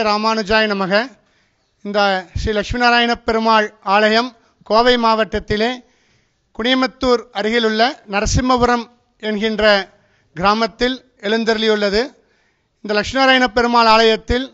ராமானுஜாய நமக இந்த ஸ்ரீ லட்சுமிநாராயண பெருமாள் ஆலயம் கோவை மாவட்டத்திலே குனியமத்தூர் அருகிலுள்ள நரசிம்மபுரம் என்கின்ற கிராமத்தில் எழுந்தருளியுள்ளது இந்த லட்சுமிநாராயண பெருமாள் ஆலயத்தில்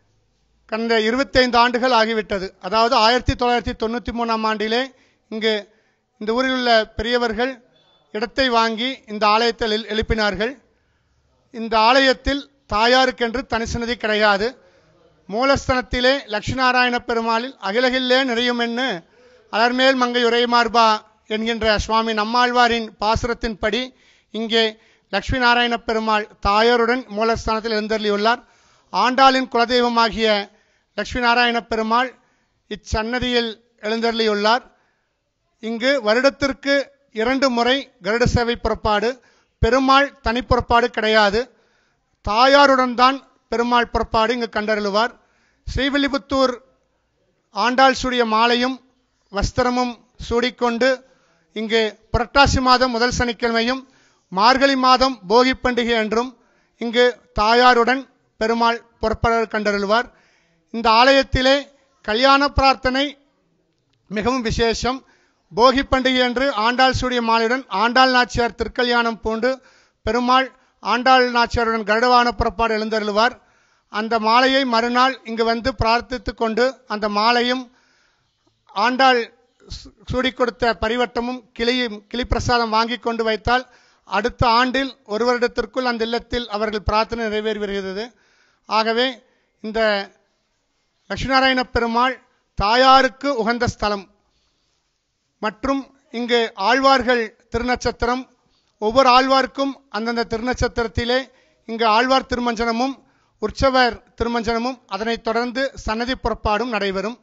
கடந்த இருபத்தைந்து ஆண்டுகள் ஆகிவிட்டது அதாவது ஆயிரத்தி தொள்ளாயிரத்தி தொண்ணூற்றி மூணாம் ஆண்டிலே இங்கு இந்த ஊரில் உள்ள பெரியவர்கள் இடத்தை வாங்கி இந்த ஆலயத்தில் எழு- எழுப்பினார்கள் இந்த ஆலயத்தில் தாயாருக்கென்று தனி சன்னதி கிடையாது மூலஸ்தனத்திலே லட்சுமிநாராயண பெருமாளில் அகிலகில்லே நிறையுமென்னு அலர்மேல் மங்கை உரைமார்பா என்கின்ற சுவாமி நம்மாழ்வாரின் பாசுரத்தின்படி இங்கே லட்சுமி நாராயண பெருமாள் தாயாருடன் மூலஸ்தானத்தில் எழுந்தருளியுள்ளார் ஆண்டாளின் குலதெய்வமாகிய லட்சுமி நாராயண பெருமாள் இச்சன்னதியில் எழுந்தருளியுள்ளார் இங்கு வருடத்திற்கு இரண்டு முறை கருட சேவை புறப்பாடு பெருமாள் தனி புறப்பாடு கிடையாது தாயாருடன் தான் பெருமாள் புறப்பாடு இங்கு கண்டருளுவார் ஸ்ரீவில்லிபுத்தூர் ஆண்டாள் சூடிய மாலையும் வஸ்திரமும் சூடிக்கொண்டு இங்கு புரட்டாசி மாதம் முதல் சனிக்கிழமையும் மார்கழி மாதம் போகி பண்டிகை என்றும் இங்கு தாயாருடன் பெருமாள் புறப்பட கண்டருளுவார் இந்த ஆலயத்திலே கல்யாண பிரார்த்தனை மிகவும் விசேஷம் போகி பண்டிகை அன்று ஆண்டாள் சூடிய மாலையுடன் ஆண்டாள் நாச்சியார் திருக்கல்யாணம் பூண்டு பெருமாள் ஆண்டாள் நாச்சியாருடன் கருடவான புறப்பாடு எழுந்தருளுவார் அந்த மாலையை மறுநாள் இங்கு வந்து பிரார்த்தித்து கொண்டு அந்த மாலையும் ஆண்டாள் சூ- சூடிக் கொடுத்த பரிவட்டமும் கிளியும் கிளி பிரசாதம் வாங்கி கொண்டு வைத்தால் அடுத்த ஆண்டில் ஒரு வருடத்திற்குள் அந்த இல்லத்தில் அவர்கள் பிரார்த்தனை நிறைவேறி வருகிறது ஆகவே இந்த லட்சுமிநாராயண பெருமாள் தாயாருக்கு உகந்த ஸ்தலம் மற்றும் இங்கு ஆழ்வார்கள் திருநட்சத்திரம் ஒவ்வொரு ஆழ்வார்க்கும் அந்தந்த திருநட்சத்திரத்திலே இங்கு ஆழ்வார் திருமஞ்சனமும் உற்சவர் திருமஞ்சனமும் அதனைத் தொடர்ந்து சன்னதி புறப்பாடும் நடைபெறும்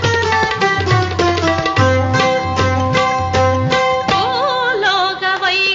பூலோக வை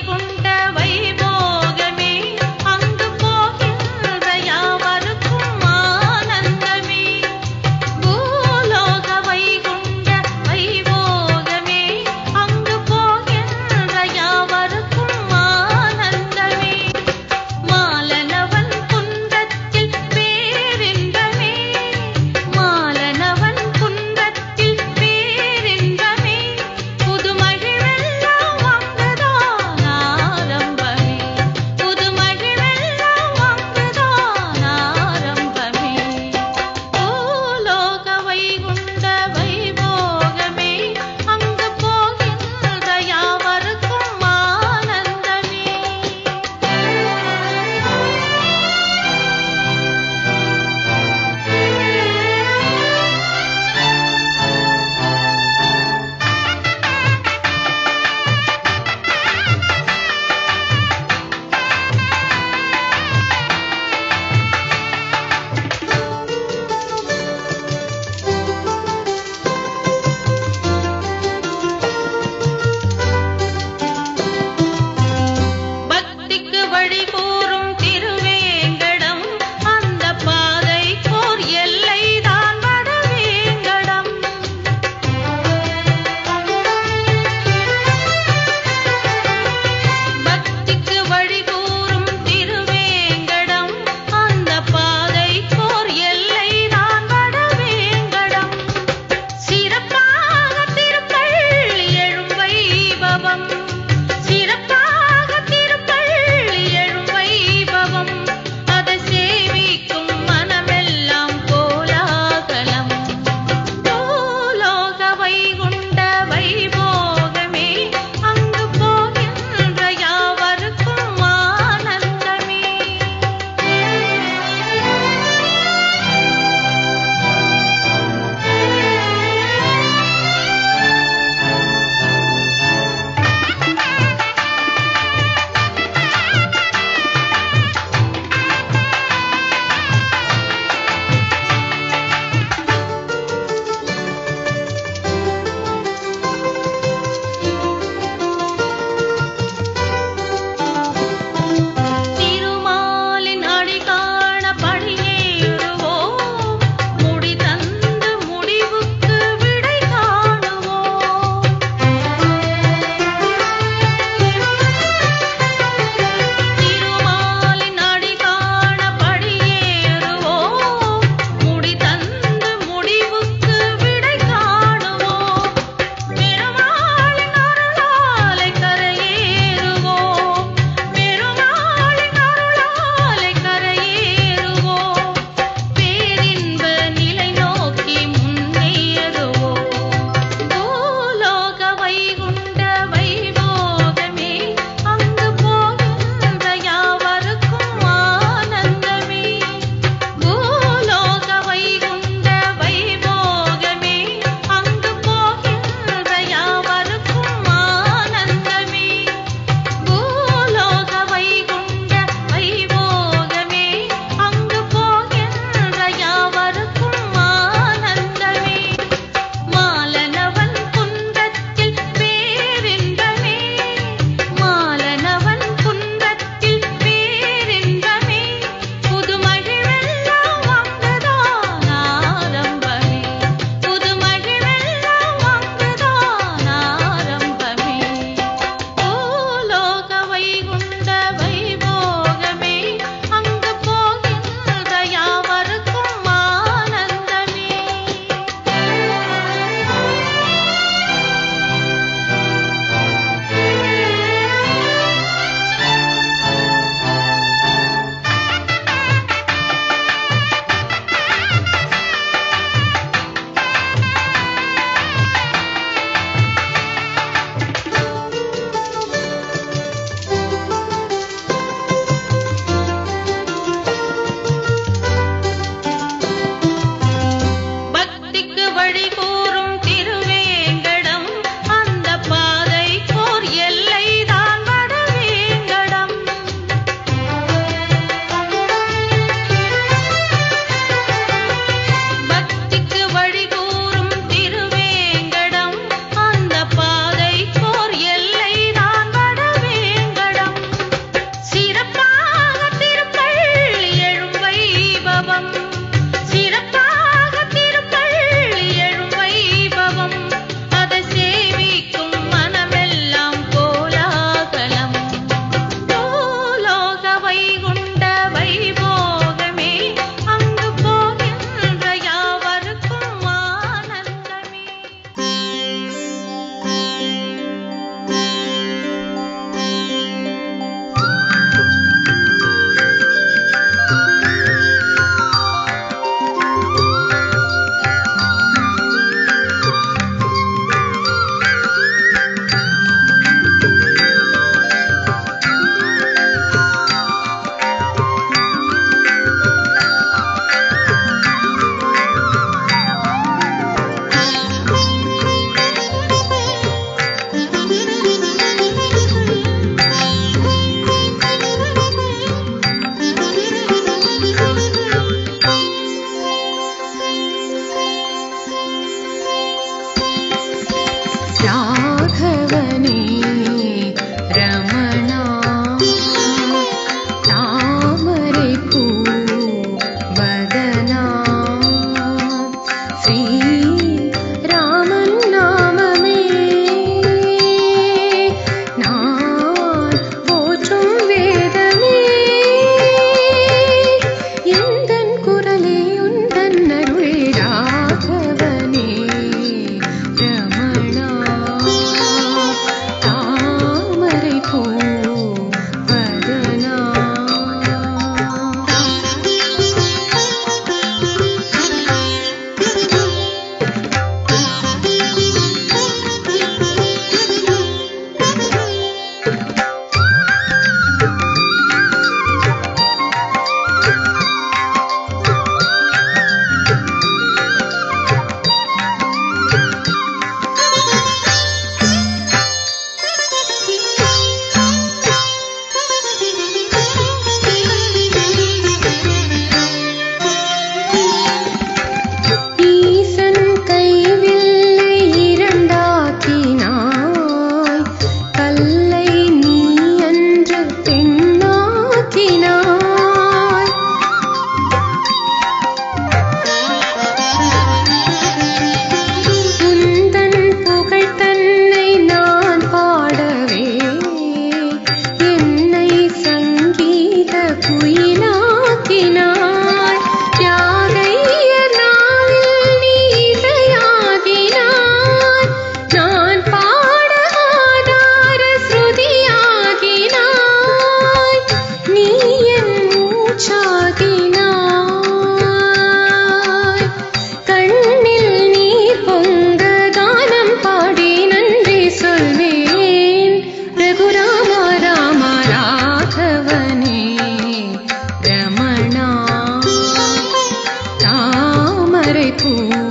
தாமரை பூ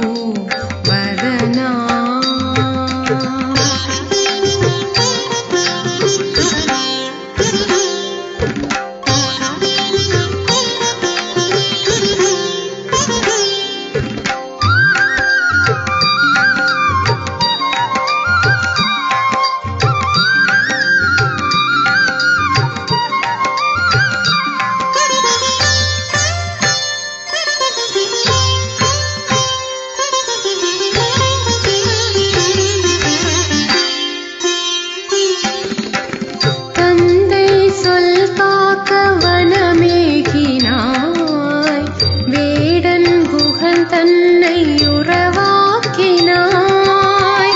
வதனா தந்தை சொல் காக்க வனமேகினாய் வேடன் குகன் தன்னை உறவாக்கினாய்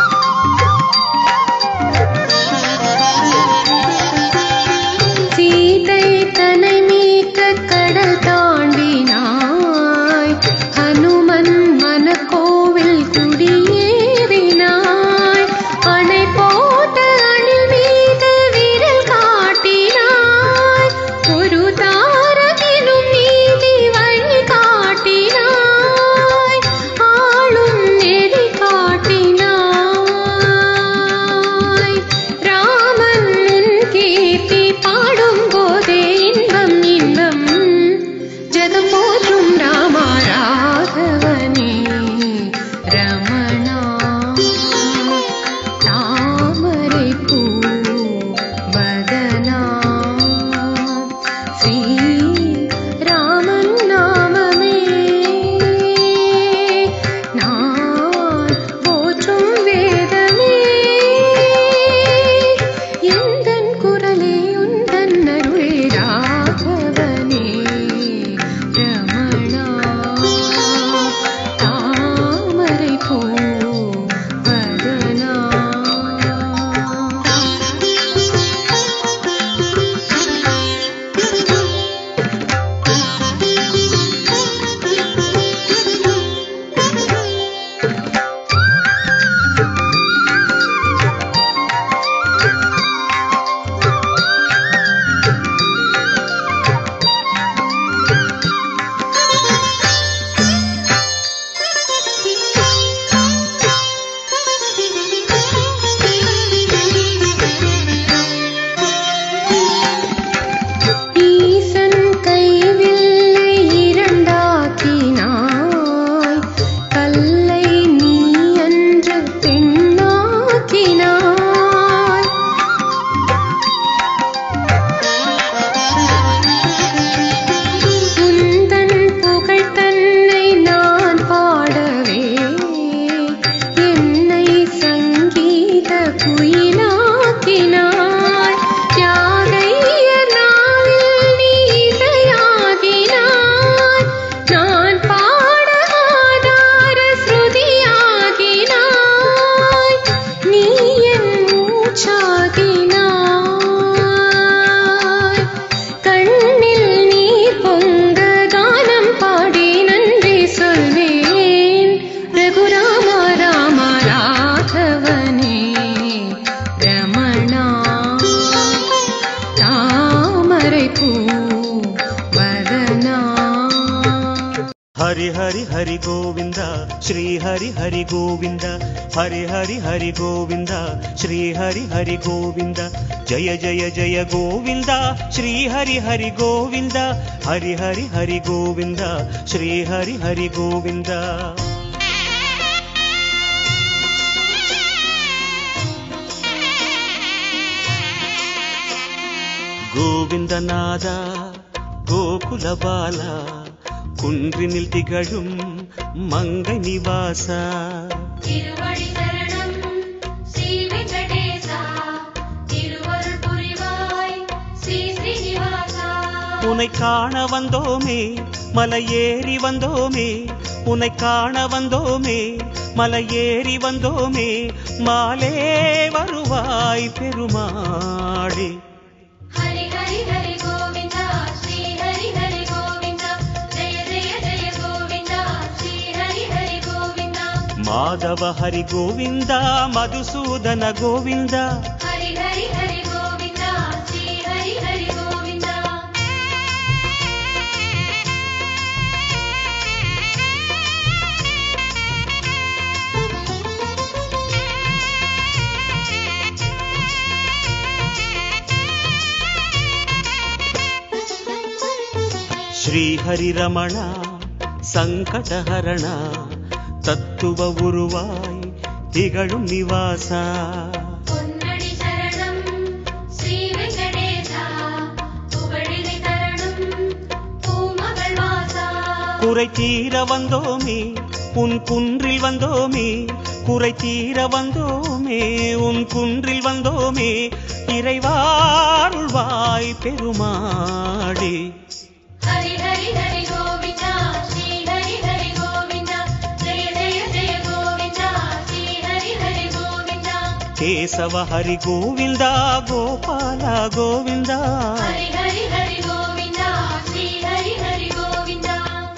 சீதை தன்னை மீட்க கடல் தாண்டினாய் ஹனுமன் மனக்கோவில் குடியேறினாய் அணை போட்ட அணில் மீது விரல் காட்டினாய் ஒரு தாரகினும் நீதி வழி காட்டினாய் ஆளும் நெறி காட்டினாய் ராமன் உன் கீர்த்தி பாடும் போதே இன்பம் இன்பம் ஜெகம் போற்றும் ராமா ராகவனே ரமணா தாமரை பூ வதனா ஸ்ரீ ராமன் நாமமே நான் போற்றும் வேதமே எந்தன் குரலே உந்தன் அருளே ராகவனே ரமணா தாமரை பூ வதனா ஈசன் கைவில்லை இரண்டாக்கினாய் கல்லை நீ அன்று பெண்ணாக்கினாய் உந்தன் புகழ் தன்னை நான் பாடவே என்னை சங்கீத குயிலாக்கினாய் தியாகைய நாளில் நீ இசையாகினாய் நான் பாட ஆதார ஸ்ருதியாகினாய் நீ என் மூச்சாகினாய் கண்ணில் நீர் பொங்க கானம் பாடி நன்றி சொல்வேன் ரகுராம ராம ராகவனே ரமணா தாமரை பூ வதனா ಹರಿ ಹರಿ ಹರಿ ಗೋವಿಂದ ಶ್ರೀ ಹರಿ ಹರಿ ಗೋವಿಂದ ಹರಿ ಹರಿ ಹರಿ ಗೋವಿಂದ ಶ್ರೀ ಹರಿ ಹರಿ ಗೋವಿಂದ ಜಯ ಜಯ ಜಯ ಗೋವಿಂದ ಶ್ರೀ ಹರಿ ಹರಿ ಗೋವಿಂದ ಹರಿ ಹರಿ ಹರಿ ಗೋವಿಂದ ಶ್ರೀ ಹರಿ ಹರಿ ಗೋವಿಂದ கோவிந்தநாத கோகுல பாலா குன்றினில் திகழும் மங்கை நிவாசா திருவடி சரணம் ஸ்ரீ வெங்கடேசா திருவருள் புரிவாய் ஸ்ரீ ஸ்ரீனிவாசா உனை காண வந்தோமே மலை ஏறி வந்தோமே உனை காண வந்தோமே மலை ஏறி வந்தோமே மாலே வருவாய் பெருமாளே ஹரி ஹரி ஹரி கோவிந்தா ஸ்ரீ ஹரி ஹரி கோவிந்தா ஜெய ஜெய ஜெய கோவிந்தா ஸ்ரீ ஹரி ஹரி கோவிந்தா ಮಾಧವ ಹರಿ ಗೋವಿಂದ ಮಧುಸೂದನ ಗೋವಿಂದ ஹரி ஹரி ஹரி கோவிந்தா ஸ்ரீ ஹரி ஹரி கோவிந்தா ஸ்ரீஹரிரமணா சங்கடஹரண தத்துவ உருவாய் திகழும் நிவாசா பொன்னடி சரணம் ஸ்ரீ வெங்கடேசா புகழினை தரணும் பூமகள் வாசா குறை தீர வந்தோமே உன் குன்றில் வந்தோமே குறை தீர வந்தோமே உன் குன்றில் வந்தோமே இறைவாருள்வாய் பெருமாளே ஹரி ஹரி ஹரி கோவிந்தா ஸ்ரீ ஹரி ஹரி கோவிந்தா ஜெய ஜெய ஜெய கோவிந்தா ஸ்ரீ ஹரி ஹரி கோவிந்தா கேசவ ஹரி கோவிந்தா கோபால கோவிந்தா ஹரி ஹரி ஹரி கோவிந்தா ஸ்ரீ ஹரி ஹரி கோவிந்தா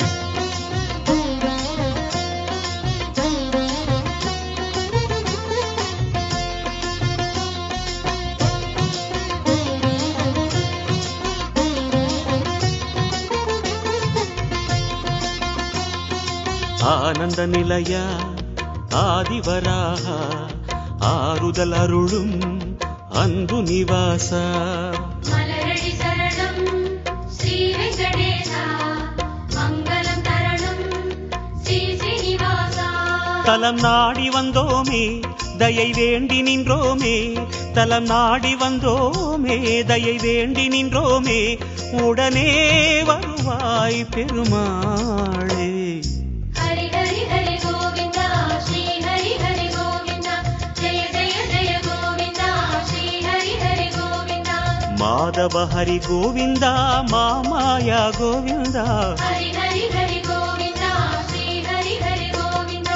ஆனந்த நிலைய ஆதிவராக ஆறுதல் அருளும் அன்பு நிவாசா மலரடி சரணம் ஸ்ரீ வெங்கடேசா மங்களம் தரணும் ஸ்ரீ ஸ்ரீனிவாசா தலம் நாடி வந்தோமே தயை வேண்டி நின்றோமே தலம் நாடி வந்தோமே தயை வேண்டி நின்றோமே உடனே வருவாய் பெருமாளே ஹரி ஹரி ஹரி கோவிந்தா ஸ்ரீ ஹரி ஹரி கோவிந்தா ஜெய ஜெய ஜெய கோவிந்தா ஸ்ரீ ஹரி ஹரி கோவிந்தா மாதவ ஹரி கோவிந்தா மாமாயா கோவிந்தா ஹரி ஹரி ஹரி கோவிந்தா ஸ்ரீ ஹரி ஹரி கோவிந்தா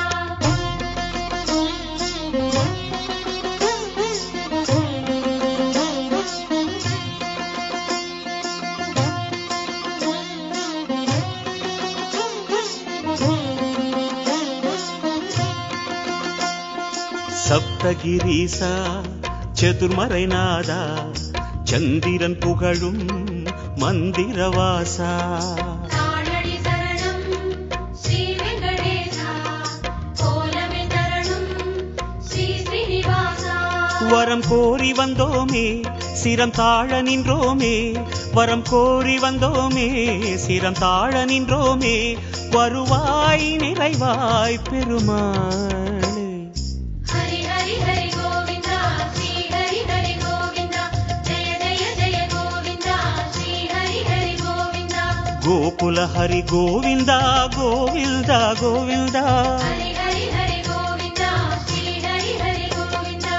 சப்தகிரீசா சதுர்மறைநாதா சந்திரன் புகழும் மந்திரவாசா தாழடி சரணம் ஸ்ரீ வெங்கடேசா கோலமில் தரணும் ஸ்ரீ ஸ்ரீனிவாசா வரம் கோரி வந்தோமே சிரம் தாழ நின்றோமே வரம் கோரி வந்தோமே சிரம் தாழ நின்றோமே வருவாய் நிறைவாய் பெருமாளே ஹரி ஹரி ஹரி கோவிந்தா ஸ்ரீ ஹரி ஹரி கோவிந்தா ஜெய ஜெய ஜெய கோவிந்தா ஸ்ரீ ஹரி ஹரி கோவிந்தா கோகுல ஹரி கோவிந்தா கோவிந்தா கோவிந்தா ஹரி ஹரி ஹரி கோவிந்தா ஸ்ரீ ஹரி ஹரி கோவிந்தா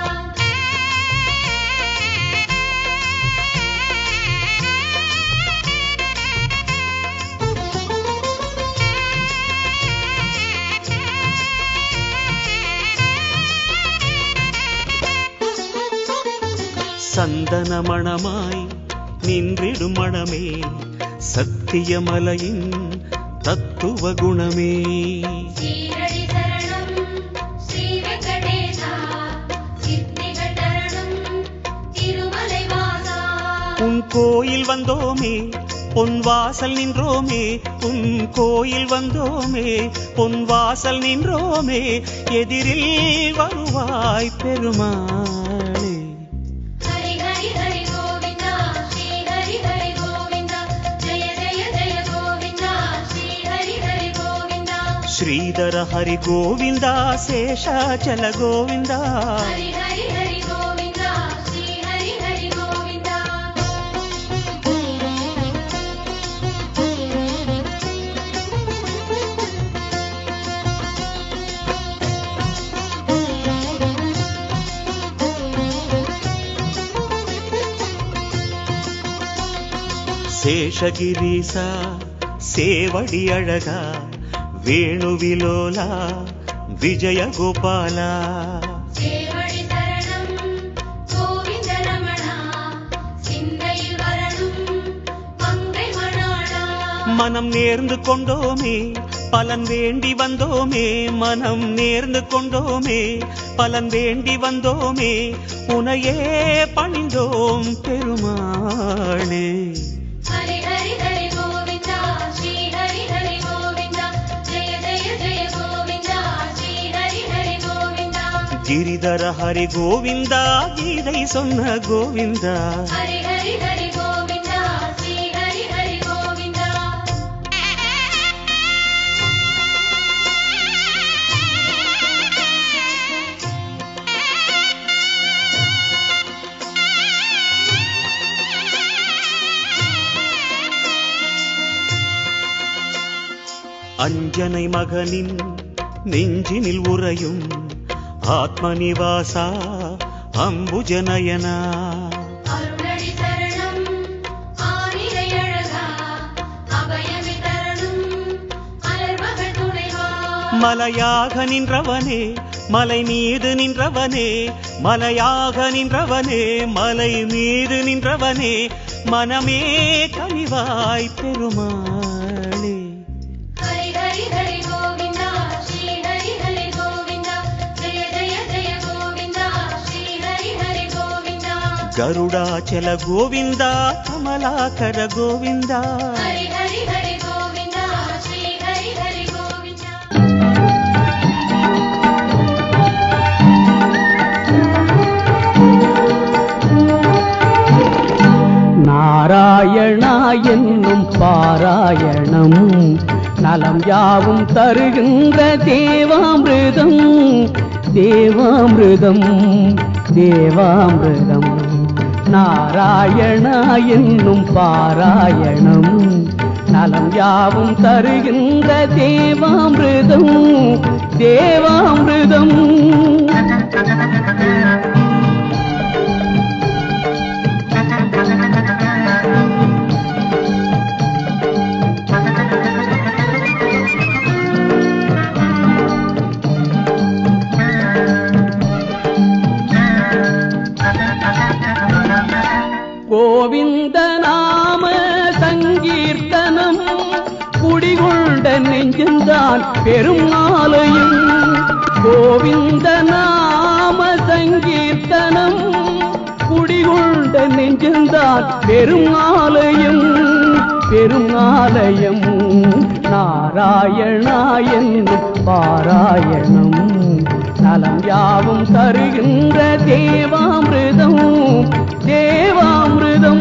சந்தன மணமாய் நின்றிடும் மணமே சத்தியமலையின் தத்துவ குணமே ஸ்ரீரடி சரணம் ஸ்ரீ வெங்கடேசா சித்திகள் தரணும் திருமலை வாசா உன் கோயில் வந்தோமே பொன் வாசல் நின்றோமே உன் கோயில் வந்தோமே பொன் வாசல் நின்றோமே எதிரில் வருவாய் பெருமாளே ஹரி ஹரி ஹரி கோவிந்தா ஸ்ரீ ஹரி ஹரி கோவிந்தா ஜெய ஜெய ஜெய கோவிந்தா ஸ்ரீ ஹரி ஹரி கோவிந்தா ಶ್ರೀಧರ ಹರಿ ಗೋವಿಂದ ಶೇಷಾಚಲ ಗೋವಿಂದ ஹரி ஹரி ஹரி கோவிந்தா ஸ்ரீ ஹரி ஹரி கோவிந்தா ಶೇಷಗಿರೀಸ ಸೇವಡಿ ಅಳಗ ವೇಣುವಿಲೋಲ ವಿಜಯ ಗೋಪಾಲ சேவடி சரணம் கோவிந்த ரமணா சிந்தையில் வரணும் மங்கை மணாளா மனம் நேர்ந்து கொண்டோமே பலன் வேண்டி வந்தோமே மனம் நேர்ந்து கொண்டோமே பலன் வேண்டி வந்தோமே உனையே பணிந்தோம் பெருமாளே ஹரி ஹரி ஹரி கோவிந்தா ஸ்ரீ ஹரி ஹரி கோவிந்தா ஜெய ஜெய ஜெய கோவிந்தா ஸ்ரீ ஹரி ஹரி கோவிந்தா ಗಿರಿಧರ ಹರಿ ಗೋವಿಂದ ಗೀதை சொன்ன ಗೋವಿಂದ ஹரி ஹரி ஹரி கோவிந்தா ஸ்ரீ ஹரி ஹரி கோவிந்தா அஞ்சனை மகனின் நெஞ்சினில் உறையும் ஆத்மநிவாசா அம்புஜனயனா அருளடி சரணம் ஆனிரை அழகா அபயமி தரணும் அலர்மகள் துணைவா மலையாக நின்றவனே மலை மீது நின்றவனே மலையாக நின்றவனே மலை மீது நின்றவனே மனமே கனிவாய் பெருமாளே ஹரி ஹரி ஹரி கோவிந்தா ஸ்ரீ ஹரி ஹரி கோவிந்தா ஜெய ஜெய ஜெய கோவிந்தா ஸ்ரீ ஹரி ஹரி கோவிந்தா ಗರುಡಾಚಲ ಗೋವಿಂದ ಕಮಲಾಕರ ಗೋವಿಂದ ஹரி ஹரி ஹரி கோவிந்தா ஸ்ரீ ஹரி ஹரி கோவிந்தா நாராயணா என்னும் பாராயணம் நலம் யாவும் தருகின்ற தேவாமிருதம் தேவாமிருதம் தேவாமிருதம் நாராயணா என்னும் பாராயணம் நலம் யாவும் தருகின்ற தேவாமிருதம் தேவாமிருதம் கோவிந்த நாம சங்கீர்த்தனம் குடிகொண்ட நெஞ்சந்தான் பெரும் ஆலயம் கோவிந்த நாம சங்கீர்த்தனம் குடிகொண்ட நெஞ்சந்தான் பெரும் ஆலயம் பெரும் ஆலயம் நாராயணா என்னும் பாராயணம் நலம் யாவும் தருகின்ற தேவாமிருதம் தேவாமிருதம்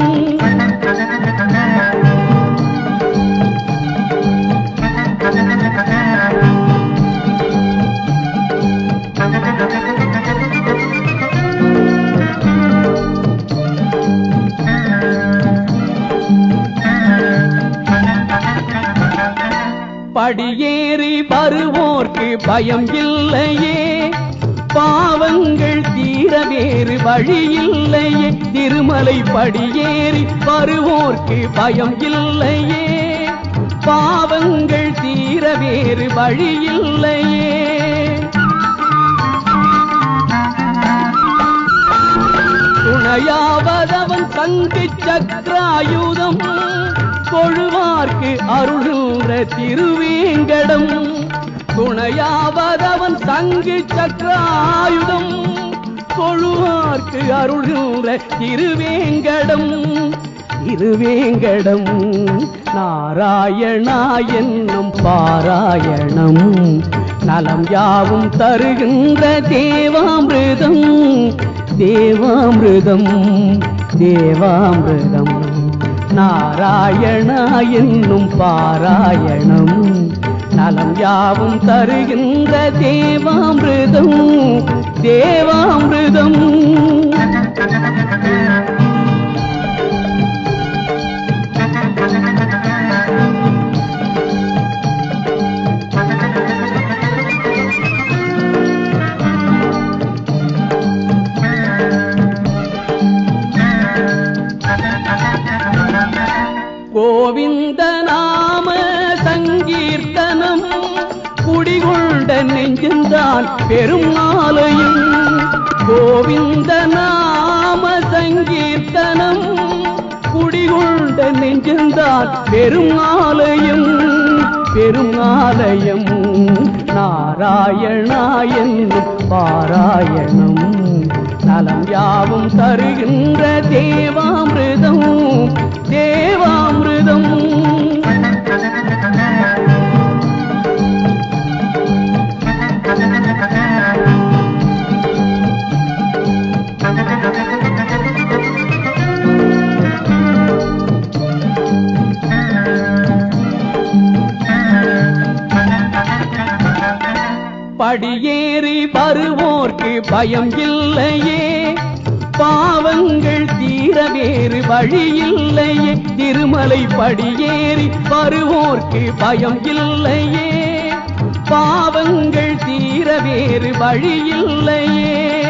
படியேறி வருவோர்க்கு பயம் இல்லையே பாவங்கள் தீர வேறு வழி இல்லையே திருமலை படியேறி வருவோர்க்கு பயம் இல்லையே பாவங்கள் தீர வேறு வழி இல்லையே துணையாவதவன் சங்கு சக்கராயுதம் கொழுவார்க்கு அருளுற திருவேங்கடம் துணையாவதவன் சங்கு சக்கராயுதம் கொழுவார்க்கு அருளுற திருவேங்கடம் திருவேங்கடம் நாராயணா என்னும் பாராயணம் நலம் யாவும் தருகின்ற தேவாமிருதம் தேவாமிருதம் தேவாமிருதம் நாராயணா என்னும் பாராயணம் நலம் யாவும் தருகின்ற தேவாமிருதம் தேவாமிருதம் கோவிந்த நாம சங்கீர்த்தனம் குடிகொண்ட நெஞ்சந்தான் பெரும் ஆலயம் கோவிந்த நாம சங்கீர்த்தனம் குடிகொண்ட நெஞ்சந்தான் பெரும் ஆலயம் பெரும் ஆலயம் நாராயணா என்னும் பாராயணம் நலம் யாவும் தருகின்ற தேவாமிருதம் தேவாமிருதம் படியேறி வருவோர்க்கு பயம் இல்லையே பாவங்கள் தீர வேறு வழியில்லையே திருமலை படியேறி வருவோர்க்கு பயம் இல்லையே பாவங்கள் தீர வேறு வழியில்லையே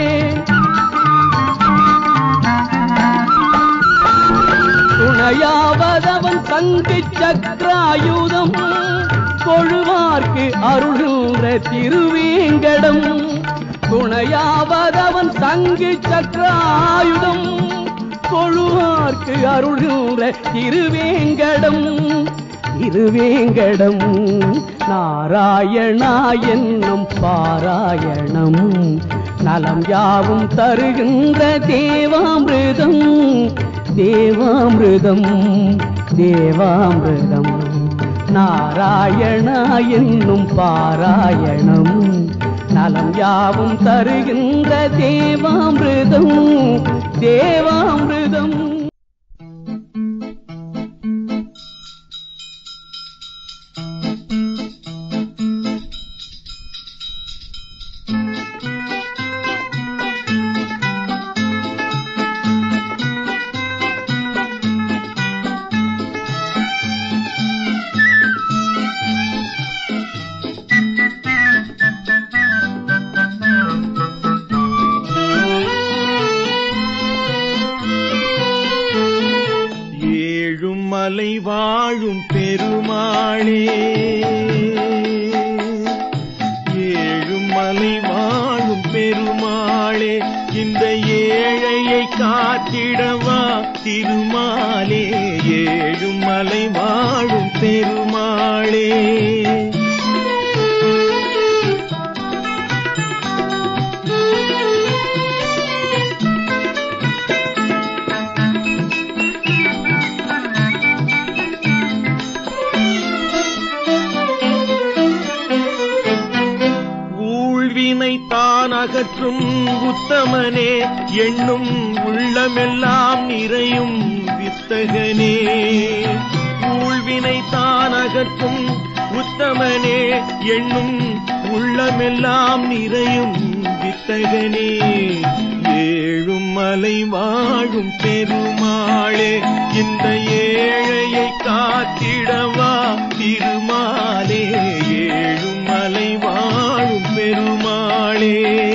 துணையாவதவன் தங்கு சக்கராயுதம் கொழுவார்க்கு அருளுன்ற திருவேங்கடம் துணையாவதவன் தங்கு சக்கராயுதம் கொழுவார்க்கு அருளுன்ற திருவேங்கடம் திருவேங்கடம் நாராயணா என்னும் பாராயணம் நலம் யாவும் தருகின்ற தேவாமிருதம் தேவாமிருதம் தேவாமிருதம் நாராயணா என்னும் பாராயணம் நலம் யாவும் தருகின்ற தேவாமிருதம் தேவாமிருதம் ஏழும் மலை வாழும் பெருமாளே ஏழும் மலை வாழும் பெருமாளே இந்த ஏழையை காத்திடவா திருமாலே ஏழும் மலை வாழும் பெருமாளே ஊழ்வினை தான் அகற்றும் உத்தமனே எண்ணும் உள்ளமெல்லாம் நிறையும் வித்தகனே ஊழ்வினை தான் அகற்றும் உத்தமனே எண்ணும் உள்ளமெல்லாம் நிறையும் வித்தகனே ஏழும் மலை வாழும் பெருமாளே இந்த ஏழையை காத்திடவா திருமாலே ஏழும் மலை வாழும் பெருமாளே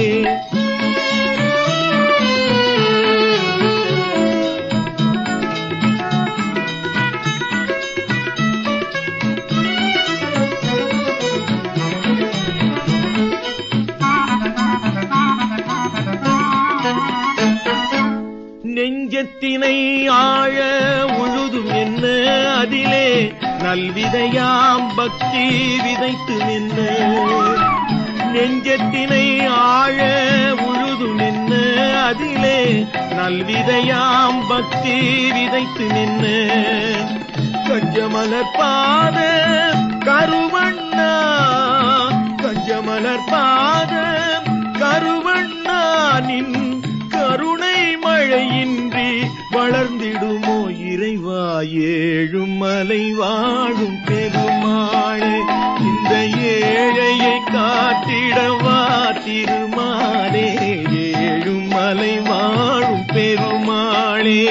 நெஞ்சத்தினை ஆழ உழுதும் என்ன அதிலே நல்விதையாம் பக்தி விதைத்து நின்ன நெஞ்சத்தினை ஆழ உழுதும் என்ன அதிலே நல்விதையாம் பக்தி விதைத்து நின்ன கஞ்சமலர் பாத கருவண்ணா கஞ்சமலர் பாத கருவண்ணா நின் கருணை மழையின்றி வளர்ந்திடுமோ இறைவா ஏழும் மலை வாழும் பெருமாளே இந்த ஏழையை காட்டிடவா திருமாலே ஏழும் மலை வாழும் பெருமாளே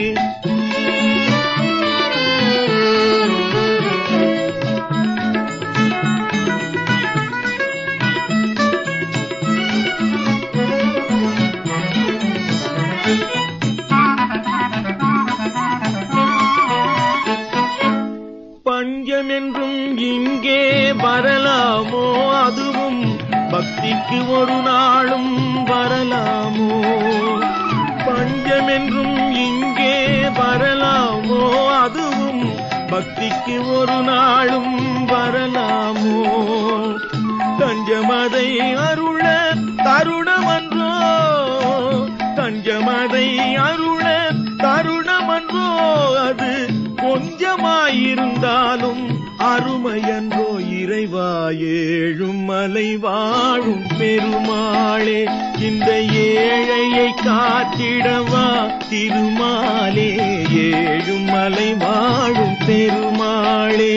பஞ்சம் என்றும் இங்கே வரலாமோ அதுவும் பக்திக்கு ஒரு நாளும் வரலாமோ பஞ்சம் என்றும் இங்கே வரலாமோ அதுவும் பக்திக்கு ஒரு நாளும் வரலாமோ தஞ்சமதை அருள தருணமன்றோ தஞ்சமதை அருள தருணமன்றோ அது கொஞ்சமாயிருந்தாலும் அருமையன்றோ இறைவா ஏழும் மலை வாழும் பெருமாளே இந்த ஏழையை காத்திடவா திருமாலே ஏழும் மலை வாழும் பெருமாளே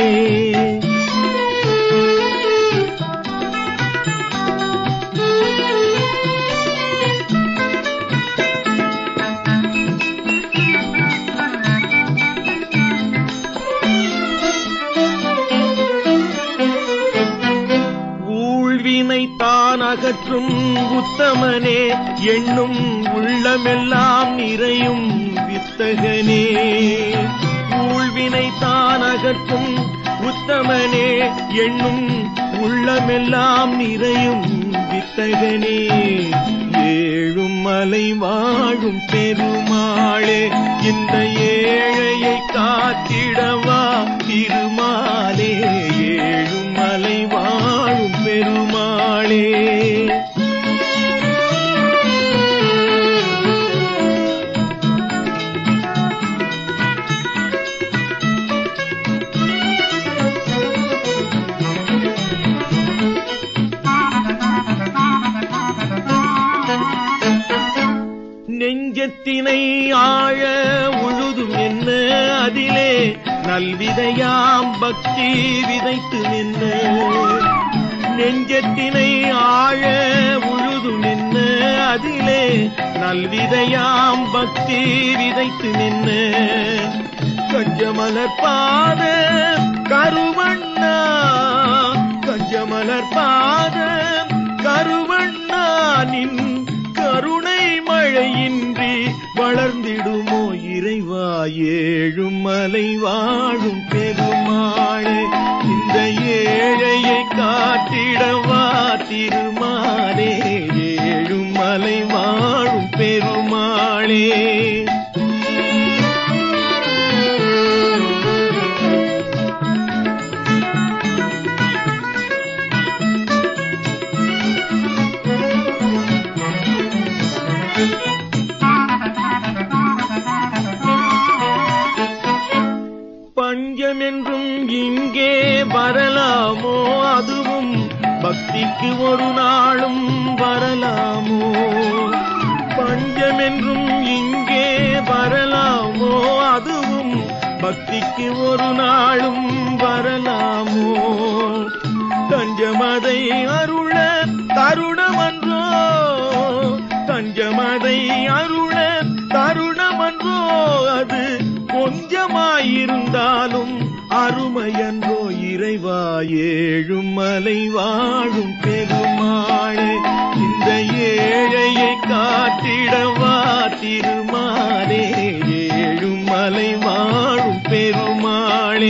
தான் அகற்றும் உத்தமனே எண்ணும் உள்ளமெல்லாம் நிறையும் வித்தகனே ஊழ்வினை தான் அகற்றும் உத்தமனே எண்ணும் உள்ளமெல்லாம் நிறையும் வித்தகனே ஏழும் மலை வாழும் பெருமாளே இந்த ஏழையை காத்திடவா திருமாலே ஏழும் மலை வாழும் பெருமாளே நெஞ்சத்தினை ஆழ உழுதும் என்ன அதிலே நல்விதையாம் பக்தி விதைத்து நின்ன நெஞ்சத்தினை ஆழ உழுதும் என்ன அதிலே நல்விதையாம் பக்தி விதைத்து நின்ன கஞ்சமலர் பாத கருவண்ணா கஞ்சமலர் பாத கருவண்ணா நின் கருணை மழையின்றி வளர்ந்திடுமோ இறைவா ஏழும் மலை வாழும் பெருமாளே இந்த ஏழையை காட்டிடவா திருமாலே ஏழும் மலை வாழும் பெருமாளே பஞ்சம் என்றும் இங்கே வரலாமோ அதுவும் பக்திக்கு ஒரு நாளும் வரலாமோ பஞ்சம் என்றும் இங்கே வரலாமோ அதுவும் பக்திக்கு ஒரு நாளும் வரலாமோ தஞ்சமதை அருள தருணமன்றோ தஞ்சமதை அருள தருணமன்றோ அது கொஞ்சமாயிருந்தாலும் அருமையன்றோ இறைவா ஏழும் மலை வாழும் பெருமாளே இந்த ஏழையை காட்டிடவா திருமாலே ஏழும் மலை வாழும் பெருமாளே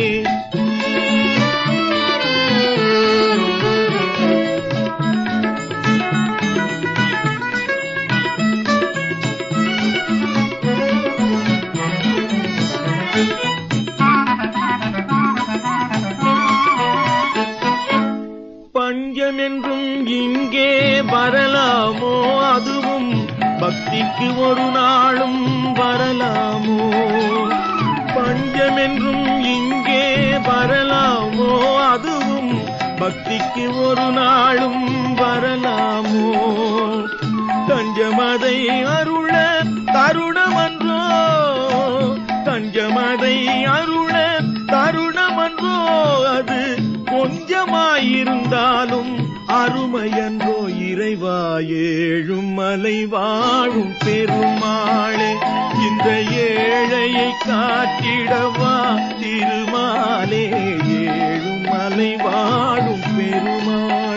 பஞ்சம் என்றும் இங்கே வரலாமோ அதுவும் பக்திக்கு ஒரு நாளும் வரலாமோ பஞ்சம் என்றும் இங்கே வரலாமோ அதுவும் பக்திக்கு ஒரு நாளும் வரலாமோ தஞ்சமதை அருள தருணமன்றோ தஞ்சமதை அருள தருணமன்றோ அது கொஞ்சமாயிருந்தாலும் அருமையன்றோ இறைவா ஏழும் மலை வாழும் பெருமாளே இந்த ஏழையை காட்டிடவா திருமாலே ஏழும் மலை வாழும் பெருமாளே